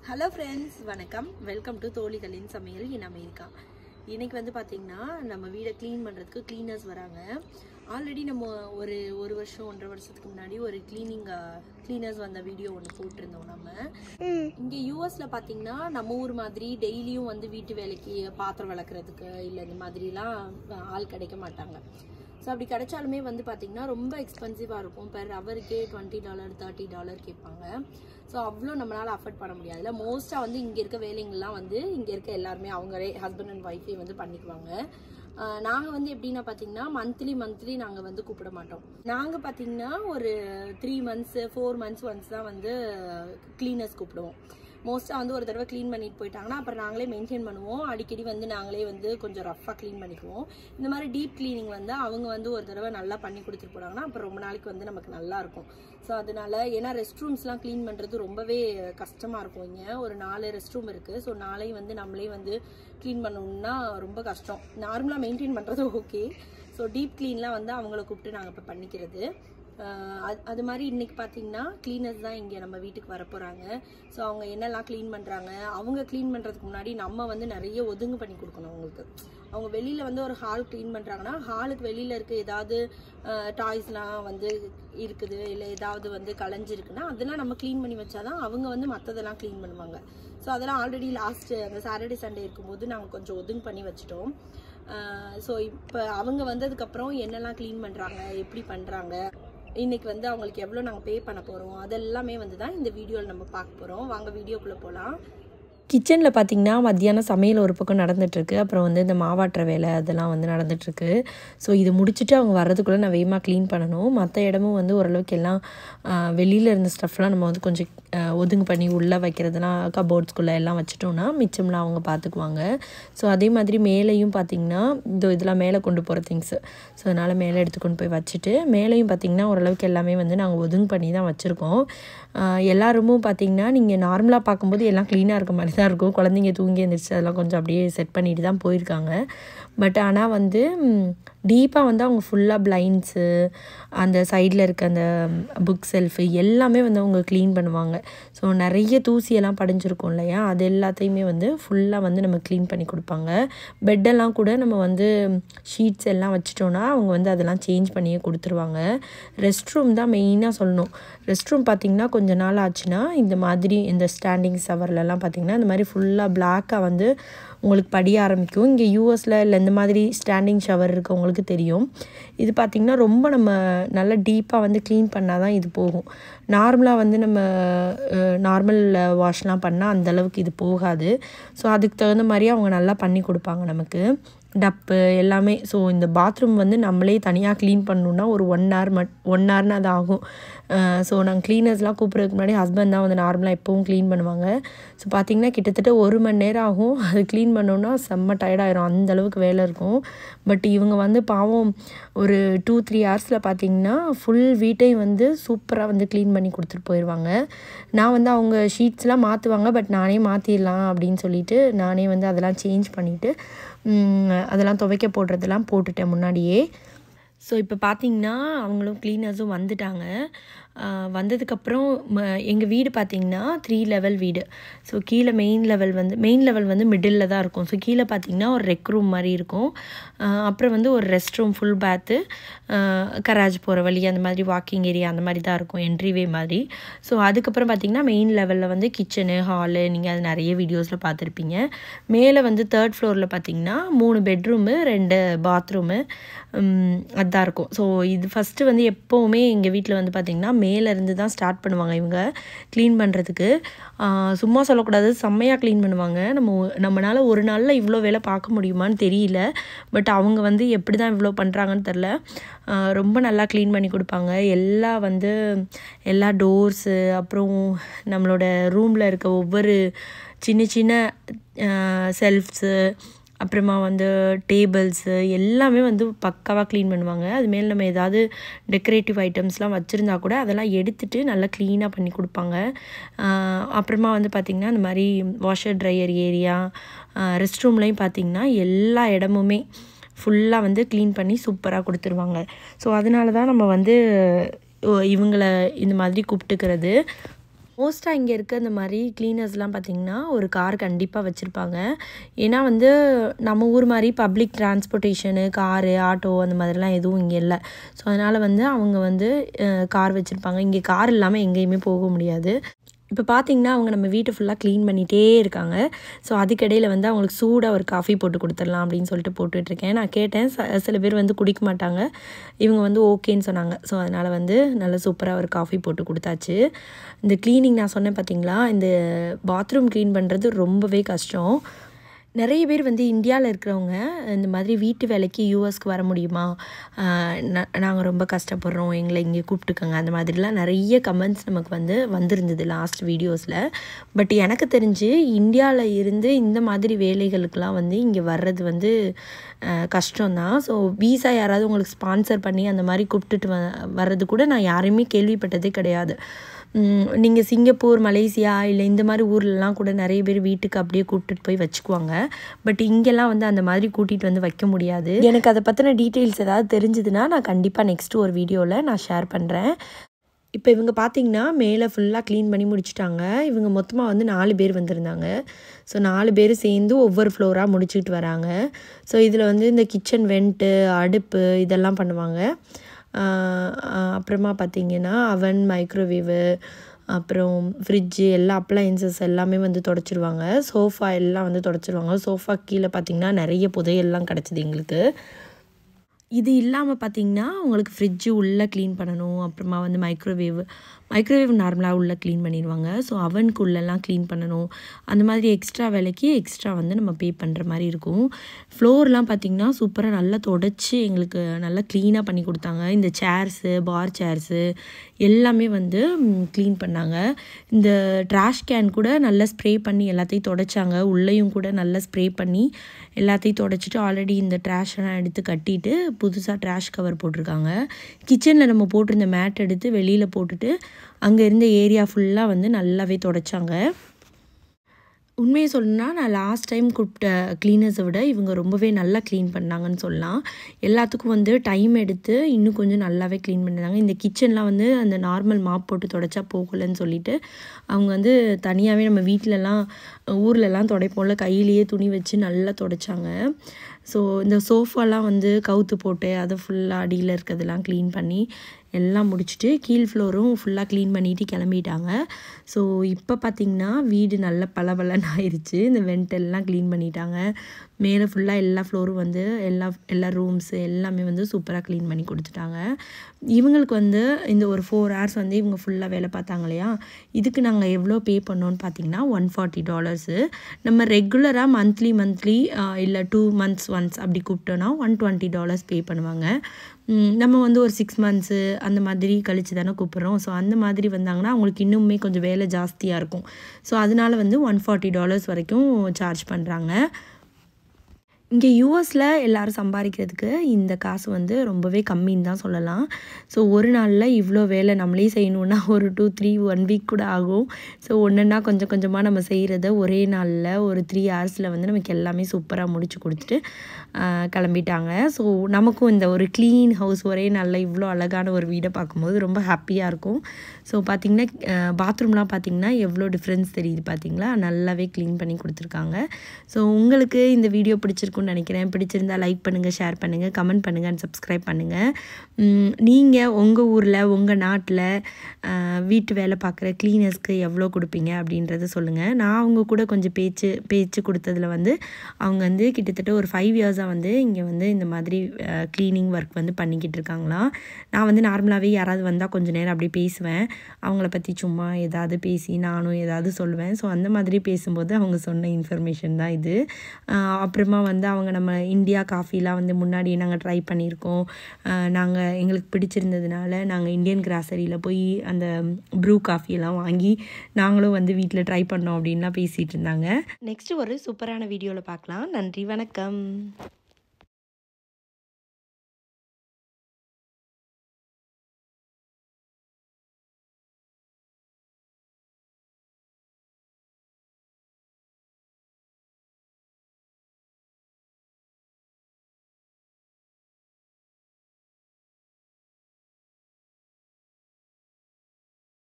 hello friends வணக்கம் welcome to தோழிகளின் சமையல் இன் அமெரிக்கா இன்னைக்கு வந்து பார்த்தீங்கன்னா நம்ம வீடை க்ளீன் பண்ணுறதுக்கு க்ளீனர்ஸ் வராங்க ஆல்ரெடி நம்ம ஒரு ஒரு வருஷம் ஒன்றரை வருஷத்துக்கு முன்னாடி ஒரு க்ளீனிங் க்ளீனர்ஸ் வந்த வீடியோ ஒன்று போட்டிருந்தோம் நம்ம இங்கே யூஎஸில் பார்த்தீங்கன்னா நம்ம ஊர் மாதிரி டெய்லியும் வந்து வீட்டு வேலைக்கு பாத்திரம் விளக்குறதுக்கு இல்லை இந்த மாதிரிலாம் ஆள் கிடைக்க மாட்டாங்க ஸோ அப்படி கிடைச்சாலுமே வந்து பார்த்தீங்கன்னா ரொம்ப எக்ஸ்பென்சிவாக இருக்கும் பெர் ஹவருக்கே டுவெண்ட்டி டாலர் தேர்ட்டி டாலர் கேட்பாங்க ஸோ அவ்வளோ நம்மளால் அஃபோர்ட் பண்ண முடியாதுல மோஸ்ட்டாக வந்து இங்கே இருக்க வேலைங்கள்லாம் வந்து இங்கே இருக்க எல்லாருமே அவங்களே ஹஸ்பண்ட் அண்ட் ஒய்ஃபே வந்து பண்ணிக்குவாங்க நாங்கள் வந்து எப்படின்னா பார்த்தீங்கன்னா மந்த்லி மந்த்லி நாங்கள் வந்து கூப்பிட மாட்டோம் நாங்கள் பார்த்தீங்கன்னா ஒரு three months four months once தான் வந்து க்ளீனர்ஸ் கூப்பிடுவோம் மோஸ்ட்டாக வந்து ஒரு தடவை க்ளீன் பண்ணிட்டு போயிட்டாங்கன்னா அப்புறம் நாங்களே மெயின்டைன் பண்ணுவோம் அடிக்கடி வந்து நாங்களே வந்து கொஞ்சம் ரஃப்பாக க்ளீன் பண்ணிக்குவோம் இந்த மாதிரி டீப் க்ளீனிங் வந்து அவங்க வந்து ஒரு தடவை நல்லா பண்ணி கொடுத்துட்டு போனாங்கன்னா அப்புறம் ரொம்ப நாளைக்கு வந்து நமக்கு நல்லா இருக்கும் ஸோ அதனால ஏன்னா ரெஸ்ட் ரூம்ஸ்லாம் க்ளீன் பண்ணுறது ரொம்பவே கஷ்டமாக இருக்கும் இங்கே ஒரு நாலு ரெஸ்ட் ரூம் இருக்குது ஸோ நாளையும் வந்து நம்மளே வந்து க்ளீன் பண்ணணும்னா ரொம்ப கஷ்டம் நார்மலாக மெயின்டைன் பண்ணுறது ஓகே ஸோ டீப் க்ளீன்லாம் வந்து அவங்கள கூப்பிட்டு நாங்கள் இப்போ பண்ணிக்கிறது அது அது மாதிரி இன்னைக்கு பார்த்தீங்கன்னா க்ளீனர்ஸ் தான் இங்கே நம்ம வீட்டுக்கு வர போகிறாங்க ஸோ அவங்க என்னெல்லாம் க்ளீன் பண்ணுறாங்க அவங்க க்ளீன் பண்ணுறதுக்கு முன்னாடி நம்ம வந்து நிறைய ஒதுங்கு பண்ணி கொடுக்கணும் அவங்களுக்கு அவங்க வெளியில் வந்து ஒரு ஹால் க்ளீன் பண்ணுறாங்கன்னா ஹாலுக்கு வெளியில் இருக்க ஏதாவது டாய்ஸ்லாம் வந்து இருக்குது இல்லை ஏதாவது வந்து களைஞ்சிருக்குன்னா அதெல்லாம் நம்ம க்ளீன் பண்ணி வச்சாதான் அவங்க வந்து மற்றதெல்லாம் க்ளீன் பண்ணுவாங்க ஸோ அதெல்லாம் ஆல்ரெடி லாஸ்ட்டு அந்த சாட்டர்டே சண்டே இருக்கும்போது நாங்கள் கொஞ்சம் ஒதுங்கு பண்ணி வச்சுட்டோம் ஸோ இப்போ அவங்க வந்ததுக்கப்புறம் என்னெல்லாம் க்ளீன் பண்ணுறாங்க எப்படி பண்ணுறாங்க இன்னைக்கு வந்து அவங்களுக்கு எவ்வளோ நாங்கள் பே பண்ண போகிறோம் அதெல்லாமே வந்து தான் இந்த வீடியோவில் நம்ம பார்க்க போகிறோம் வாங்க வீடியோக்குள்ளே போகலாம் கிச்சனில் பார்த்தீங்கன்னா மத்தியானம் சமையல் ஒரு பக்கம் நடந்துட்டுருக்கு அப்புறம் வந்து இந்த மாவாட்டுற வேலை அதெல்லாம் வந்து நடந்துட்டுருக்கு ஸோ இது முடிச்சுட்டு அவங்க வர்றதுக்குள்ளே நான் வேகமாக க்ளீன் பண்ணணும் மற்ற இடமும் வந்து ஓரளவுக்கு எல்லாம் வெளியில் இருந்த ஸ்டஃப்லாம் நம்ம வந்து கொஞ்சம் ஒதுங்கு பண்ணி உள்ளே வைக்கிறதுலாம் கபோர்ட்ஸ்குள்ளே எல்லாம் வச்சுட்டோம்னா மிச்சம்லாம் அவங்க பார்த்துக்குவாங்க ஸோ அதே மாதிரி மேலேயும் பார்த்திங்கன்னா இந்த இதெல்லாம் மேலே கொண்டு போகிற திங்ஸு ஸோ அதனால் மேலே எடுத்து கொண்டு போய் வச்சுட்டு மேலேயும் பார்த்திங்கன்னா ஓரளவுக்கு எல்லாமே வந்து நாங்கள் ஒதுங்கு பண்ணி தான் வச்சுருக்கோம் எல்லா ரூமும் பார்த்திங்கன்னா நீங்கள் நார்மலாக பார்க்கும்போது எல்லாம் க்ளீனாக இருக்க மாதிரி தான் இருக்கும் குழந்தைங்க தூங்கி எழுந்திரிச்சு அதெல்லாம் கொஞ்சம் அப்படியே செட் பண்ணிட்டு தான் போயிருக்காங்க பட் ஆனால் வந்து டீப்பாக வந்து அவங்க ஃபுல்லாக பிளைண்ட்ஸு அந்த சைடில் இருக்க அந்த புக் செல்ஃபு எல்லாமே வந்து அவங்க க்ளீன் பண்ணுவாங்க ஸோ நிறைய தூசியெல்லாம் படிஞ்சிருக்கும் இல்லையா அது எல்லாத்தையுமே வந்து ஃபுல்லாக வந்து நம்ம க்ளீன் பண்ணி கொடுப்பாங்க பெட்டெல்லாம் கூட நம்ம வந்து ஷீட்ஸ் எல்லாம் வச்சிட்டோன்னா அவங்க வந்து அதெல்லாம் சேஞ்ச் பண்ணியே கொடுத்துருவாங்க ரெஸ்ட் ரூம் தான் மெயினாக சொல்லணும் ரெஸ்ட் ரூம் பார்த்திங்கன்னா கொஞ்ச நாள் ஆச்சுன்னா இந்த மாதிரி இந்த ஸ்டாண்டிங் சவர்லலாம் பார்த்திங்கன்னா இந்த மாதிரி ஃபுல்லாக பிளாக்காக வந்து உங்களுக்கு படிய ஆரம்பிக்கும் இங்கே யூஎஸில் இல்லை இந்த மாதிரி ஸ்டாண்டிங் ஷவர் இருக்கவங்களுக்கு தெரியும் இது பார்த்திங்கன்னா ரொம்ப நம்ம நல்லா டீப்பாக வந்து க்ளீன் பண்ணால் தான் இது போகும் நார்மலாக வந்து நம்ம நார்மல் வாஷ்லாம் பண்ணால் அந்தளவுக்கு இது போகாது ஸோ அதுக்கு தகுந்த மாதிரி அவங்க நல்லா பண்ணி கொடுப்பாங்க நமக்கு டப்பு எல்லாமே ஸோ இந்த பாத்ரூம் வந்து நம்மளே தனியாக க்ளீன் பண்ணணுன்னா ஒரு ஒன் ஹவர் மட் ஒன் ஹவர்னு அது ஆகும் ஸோ நாங்கள் க்ளீனர்ஸ்லாம் கூப்பிட்றதுக்கு முன்னாடி ஹஸ்பண்ட் தான் வந்து நார்மலாக எப்போவும் க்ளீன் பண்ணுவாங்க ஸோ பார்த்திங்கன்னா கிட்டத்தட்ட ஒரு மணி நேரம் ஆகும் அது க்ளீன் பண்ணோன்னா செம்ம டயர்டாயிரும் அந்தளவுக்கு வேலை இருக்கும் பட் இவங்க வந்து பாவம் ஒரு டூ த்ரீ ஹவர்ஸில் பார்த்திங்கன்னா ஃபுல் வீட்டையும் வந்து சூப்பராக வந்து க்ளீன் பண்ணி கொடுத்துட்டு போயிடுவாங்க நான் வந்து அவங்க ஷீட்ஸ்லாம் மாற்றுவாங்க பட் நானே மாற்றிடலாம் அப்படின்னு சொல்லிட்டு நானே வந்து அதெல்லாம் சேஞ்ச் பண்ணிவிட்டு அதெல்லாம் துவைக்க போடுறதெல்லாம் போட்டுட்டேன் முன்னாடியே ஸோ இப்போ பார்த்தீங்கன்னா அவங்களும் க்ளீனர்ஸும் வந்துட்டாங்க வந்ததுக்கப்புறம் எங்கள் வீடு பார்த்திங்கன்னா த்ரீ லெவல் வீடு ஸோ கீழே மெயின் லெவல் வந்து மெயின் லெவல் வந்து மிடில் தான் இருக்கும் ஸோ கீழே பார்த்திங்கன்னா ஒரு ரெக் ரூம் மாதிரி இருக்கும் அப்புறம் வந்து ஒரு rest room full bath garage போகிற வழி அந்த மாதிரி வாக்கிங் ஏரியா அந்த மாதிரி தான் இருக்கும் என்ட்ரிவே மாதிரி ஸோ அதுக்கப்புறம் பார்த்திங்கன்னா மெயின் லெவலில் வந்து கிச்சனு ஹாலு நீங்கள் அது நிறைய வீடியோஸில் பார்த்துருப்பீங்க மேலே வந்து தேர்ட் ஃப்ளோரில் பார்த்திங்கன்னா மூணு பெட்ரூமு ரெண்டு பாத்ரூமு அதுதான் இருக்கும் ஸோ இது ஃபஸ்ட்டு வந்து எப்போவுமே எங்கள் வீட்டில் வந்து பார்த்திங்கன்னா மேலேருந்து தான் ஸ்டார்ட் பண்ணுவாங்க இவங்க க்ளீன் பண்ணுறதுக்கு சும்மா சொல்லக்கூடாது செம்மையாக க்ளீன் பண்ணுவாங்க நம்ம நம்மளால் ஒரு நாளில் இவ்வளோ வேலை பார்க்க முடியுமான்னு தெரியல பட் அவங்க வந்து எப்படி தான் இவ்வளோ பண்ணுறாங்கன்னு தெரில ரொம்ப நல்லா க்ளீன் பண்ணி கொடுப்பாங்க எல்லா வந்து எல்லா டோர்ஸு அப்புறம் நம்மளோட ரூமில் இருக்க ஒவ்வொரு சின்ன சின்ன செல்ஃப்ஸு அப்புறமா வந்து டேபிள்ஸு எல்லாமே வந்து பக்காவாக க்ளீன் பண்ணுவாங்க அதுமாரி நம்ம ஏதாவது டெக்கரேட்டிவ் ஐட்டம்ஸ்லாம் வச்சுருந்தா கூட அதெல்லாம் எடுத்துகிட்டு நல்லா க்ளீனாக பண்ணி கொடுப்பாங்க அப்புறமா வந்து பார்த்திங்கன்னா இந்த மாதிரி வாஷர் ட்ரையர் ஏரியா ரெஸ்ட் ரூம்லேயும் பார்த்திங்கன்னா எல்லா இடமுமே ஃபுல்லாக வந்து க்ளீன் பண்ணி சூப்பராக கொடுத்துருவாங்க ஸோ அதனால தான் நம்ம வந்து இவங்களை இந்த மாதிரி கூப்பிட்டுக்கிறது மோஸ்ட்டாக இங்கே இருக்க இந்த மாதிரி க்ளீனர்ஸ்லாம் பார்த்திங்கன்னா ஒரு கார் கண்டிப்பாக வச்சுருப்பாங்க ஏன்னா வந்து நம்ம ஊர் மாதிரி பப்ளிக் டிரான்ஸ்போர்ட்டேஷனு காரு ஆட்டோ அந்த மாதிரிலாம் எதுவும் இங்கே இல்லை ஸோ அதனால் வந்து அவங்க வந்து கார் வச்சுருப்பாங்க இங்கே கார் இல்லாமல் எங்கேயுமே போக முடியாது இப்போ பார்த்தீங்கன்னா அவங்க நம்ம வீட்டை ஃபுல்லாக க்ளீன் பண்ணிகிட்டே இருக்காங்க ஸோ அதுக்கிடையில் வந்து அவங்களுக்கு சூடாக ஒரு காஃபி போட்டு கொடுத்துடலாம் அப்படின்னு சொல்லிட்டு போட்டுட்ருக்கேன் நான் கேட்டேன் ச சில பேர் வந்து குடிக்க மாட்டாங்க இவங்க வந்து ஓகேன்னு சொன்னாங்க ஸோ அதனால் வந்து நல்ல சூப்பராக ஒரு காஃபி போட்டு கொடுத்தாச்சு இந்த க்ளீனிங் நான் சொன்னேன் பார்த்தீங்களா இந்த பாத்ரூம் க்ளீன் பண்ணுறது ரொம்பவே கஷ்டம் நிறைய பேர் வந்து இந்தியாவில் இருக்கிறவங்க இந்த மாதிரி வீட்டு வேலைக்கு யூஎஸ்க்கு வர முடியுமா நாங்கள் ரொம்ப கஷ்டப்படுறோம் எங்களை இங்கே கூப்பிட்டுக்கோங்க அந்த மாதிரிலாம் நிறைய கமெண்ட்ஸ் நமக்கு வந்து வந்திருந்தது லாஸ்ட் வீடியோஸில் பட் எனக்கு தெரிஞ்சு இந்தியாவில் இருந்து இந்த மாதிரி வேலைகளுக்கெலாம் வந்து இங்கே வர்றது வந்து கஷ்டம்தான் ஸோ வீசா யாராவது உங்களுக்கு ஸ்பான்சர் பண்ணி அந்த மாதிரி கூப்பிட்டுட்டு வ வர்றது கூட நான் யாரையுமே கேள்விப்பட்டதே கிடையாது நீங்கள் சிங்கப்பூர் மலேசியா இல்லை இந்த மாதிரி ஊர்லலாம் கூட நிறைய பேர் வீட்டுக்கு அப்படியே கூப்பிட்டுட்டு போய் வச்சுக்குவாங்க பட் இங்கெல்லாம் வந்து அந்த மாதிரி கூட்டிகிட்டு வந்து வைக்க முடியாது எனக்கு அதை பற்றின டீட்டெயில்ஸ் ஏதாவது தெரிஞ்சதுன்னா நான் கண்டிப்பாக நெக்ஸ்ட்டு ஒரு வீடியோவில் நான் ஷேர் பண்ணுறேன் இப்போ இவங்க பார்த்தீங்கன்னா மேலே ஃபுல்லாக க்ளீன் பண்ணி முடிச்சுட்டாங்க இவங்க மொத்தமாக வந்து நாலு பேர் வந்திருந்தாங்க ஸோ நாலு பேர் சேர்ந்து ஒவ்வொரு ஃப்ளோராக முடிச்சுக்கிட்டு வராங்க ஸோ இதில் வந்து இந்த கிச்சன் வெண்ட்டு அடுப்பு இதெல்லாம் பண்ணுவாங்க அப்புறமா பார்த்திங்கன்னா அவன் மைக்ரோவேவு அப்புறம் ஃப்ரிட்ஜு எல்லா அப்ளையன்சஸ் எல்லாமே வந்து தொடச்சிருவாங்க சோஃபா எல்லாம் வந்து தொடச்சிருவாங்க சோஃபா கீழே பார்த்திங்கன்னா நிறைய புதையெல்லாம் கிடச்சிது எங்களுக்கு இது இல்லாமல் பார்த்திங்கன்னா உங்களுக்கு ஃப்ரிட்ஜு உள்ளே க்ளீன் பண்ணணும் அப்புறமா வந்து மைக்ரோவேவ் மைக்ரோவேவ் நார்மலாக உள்ளே க்ளீன் பண்ணிடுவாங்க ஸோ அவனுக்கு உள்ளெல்லாம் க்ளீன் பண்ணணும் அந்த மாதிரி எக்ஸ்ட்ரா வேலைக்கு எக்ஸ்ட்ரா வந்து நம்ம பே பண்ணுற மாதிரி இருக்கும் ஃப்ளோர்லாம் பார்த்திங்கன்னா சூப்பராக நல்லா தொடச்சி எங்களுக்கு நல்லா க்ளீனாக பண்ணி கொடுத்தாங்க இந்த சேர்ஸு பார் சேர்ஸு எல்லாமே வந்து க்ளீன் பண்ணாங்க இந்த ட்ராஷ் கேன் கூட நல்லா ஸ்ப்ரே பண்ணி எல்லாத்தையும் தொடச்சாங்க உள்ளேயும் கூட நல்லா ஸ்ப்ரே பண்ணி எல்லாத்தையும் தொடச்சிட்டு ஆல்ரெடி இந்த ட்ராஷெல்லாம் எடுத்து கட்டிட்டு புதுசாக ட்ராஷ் கவர் போட்டிருக்காங்க கிச்சனில் நம்ம போட்டிருந்த மேட் எடுத்து வெளியில் போட்டுட்டு அங்கே இருந்த ஏரியா ஃபுல்லாக வந்து நல்லாவே தொடச்சாங்க உண்மையை சொல்லணும்னா நான் லாஸ்ட் டைம் கூப்பிட்ட க்ளீனர்ஸை விட இவங்க ரொம்பவே நல்லா க்ளீன் பண்ணாங்கன்னு சொல்லலாம் எல்லாத்துக்கும் வந்து டைம் எடுத்து இன்னும் கொஞ்சம் நல்லாவே க்ளீன் பண்ணிருந்தாங்க இந்த கிச்சன்லாம் வந்து அந்த நார்மல் மாப் போட்டு தொடச்சா போகலன்னு சொல்லிட்டு அவங்க வந்து தனியாகவே நம்ம வீட்டிலலாம் ஊர்லலாம் துடைப்போம்ல கையிலேயே துணி வச்சு நல்லா தொடச்சாங்க ஸோ இந்த சோஃபாலாம் வந்து கவுத்து போட்டு அதை ஃபுல்லாக அடியில் இருக்கிறதெல்லாம் க்ளீன் பண்ணி எல்லாம் முடிச்சுட்டு கீழ் ஃப்ளோரும் ஃபுல்லாக க்ளீன் பண்ணிட்டு கிளம்பிட்டாங்க ஸோ இப்போ பார்த்திங்கன்னா வீடு நல்ல பளபளன்னு ஆயிடுச்சு இந்த வெண்ட் எல்லாம் க்ளீன் பண்ணிட்டாங்க மேலே ஃபுல்லாக எல்லா ஃப்ளோரும் வந்து எல்லா எல்லா ரூம்ஸு எல்லாமே வந்து சூப்பராக க்ளீன் பண்ணி கொடுத்துட்டாங்க இவங்களுக்கு வந்து இந்த ஒரு ஃபோர் ஹவர்ஸ் வந்து இவங்க ஃபுல்லாக வேலை பார்த்தாங்க இல்லையா இதுக்கு நாங்கள் எவ்வளோ பே பண்ணோன்னு பார்த்தீங்கன்னா ஒன் ஃபார்ட்டி டாலர்ஸு நம்ம ரெகுலராக மந்த்லி மந்த்லி இல்லை டூ மந்த்ஸ் ஒன்ஸ் அப்படி கூப்பிட்டோன்னா ஒன் டுவெண்ட்டி டாலர்ஸ் பே பண்ணுவாங்க நம்ம வந்து ஒரு சிக்ஸ் மந்த்ஸு அந்த மாதிரி கழித்து தானே கூப்பிட்றோம் ஸோ அந்த மாதிரி வந்தாங்கன்னா அவங்களுக்கு இன்னுமே கொஞ்சம் வேலை ஜாஸ்தியாக இருக்கும் ஸோ அதனால் வந்து ஒன் ஃபார்ட்டி டாலர்ஸ் வரைக்கும் சார்ஜ் பண்ணுறாங்க இங்கே யூஎஸில் எல்லோரும் சம்பாதிக்கிறதுக்கு இந்த காசு வந்து ரொம்பவே கம்மின்னு தான் சொல்லலாம் ஸோ ஒரு நாளில் இவ்வளோ வேலை நம்மளே செய்யணுன்னா ஒரு டூ த்ரீ ஒன் வீக் கூட ஆகும் ஸோ ஒன்றுன்னா கொஞ்சம் கொஞ்சமாக நம்ம செய்கிறத ஒரே நாளில் ஒரு த்ரீ ஹவர்ஸில் வந்து நமக்கு எல்லாமே சூப்பராக முடிச்சு கொடுத்துட்டு கிளம்பிட்டாங்க ஸோ நமக்கும் இந்த ஒரு க்ளீன் ஹவுஸ் ஒரே நாளில் இவ்வளோ அழகான ஒரு வீடை பார்க்கும்போது ரொம்ப ஹாப்பியாக இருக்கும் ஸோ பார்த்திங்கன்னா பாத்ரூம்லாம் பார்த்திங்கன்னா எவ்வளோ டிஃப்ரென்ஸ் தெரியுது பார்த்திங்களா நல்லாவே க்ளீன் பண்ணி கொடுத்துருக்காங்க ஸோ உங்களுக்கு இந்த வீடியோ பிடிச்சிருக்குன்னு நினைக்கிறேன் பிடிச்சிருந்தா லைக் பண்ணுங்கள் ஷேர் பண்ணுங்கள் கமெண்ட் பண்ணுங்கள் அண்ட் சப்ஸ்கிரைப் பண்ணுங்கள் நீங்கள் உங்கள் ஊரில் உங்கள் நாட்டில் வீட்டு வேலை பார்க்குற க்ளீனர்ஸ்க்கு எவ்வளோ கொடுப்பீங்க அப்படின்றத சொல்லுங்கள் நான் அவங்க கூட கொஞ்சம் பேச்சு பேச்சு கொடுத்ததில் வந்து அவங்க வந்து கிட்டத்தட்ட ஒரு ஃபைவ் இயர்ஸாக வந்து இங்கே வந்து இந்த மாதிரி க்ளீனிங் ஒர்க் வந்து பண்ணிக்கிட்டு இருக்காங்களாம் நான் வந்து நார்மலாகவே யாராவது வந்தால் கொஞ்சம் நேரம் அப்படி பேசுவேன் அவங்கள பற்றி சும்மா ஏதாவது பேசி நானும் ஏதாவது சொல்லுவேன் ஸோ அந்த மாதிரி பேசும்போது அவங்க சொன்ன இன்ஃபர்மேஷன் தான் இது அப்புறமா வந்து அவங்க நம்ம இந்தியா காஃபிலாம் வந்து முன்னாடி நாங்கள் ட்ரை பண்ணியிருக்கோம் நாங்கள் எங்களுக்கு பிடிச்சிருந்ததுனால நாங்கள் இந்தியன் கிராசரியில் போய் அந்த ப்ரூ காஃபியெல்லாம் வாங்கி நாங்களும் வந்து வீட்டில் ட்ரை பண்ணோம் அப்படின்லாம் பேசிகிட்டு இருந்தாங்க நெக்ஸ்ட்டு ஒரு சூப்பரான வீடியோவில் பார்க்கலாம் நன்றி வணக்கம்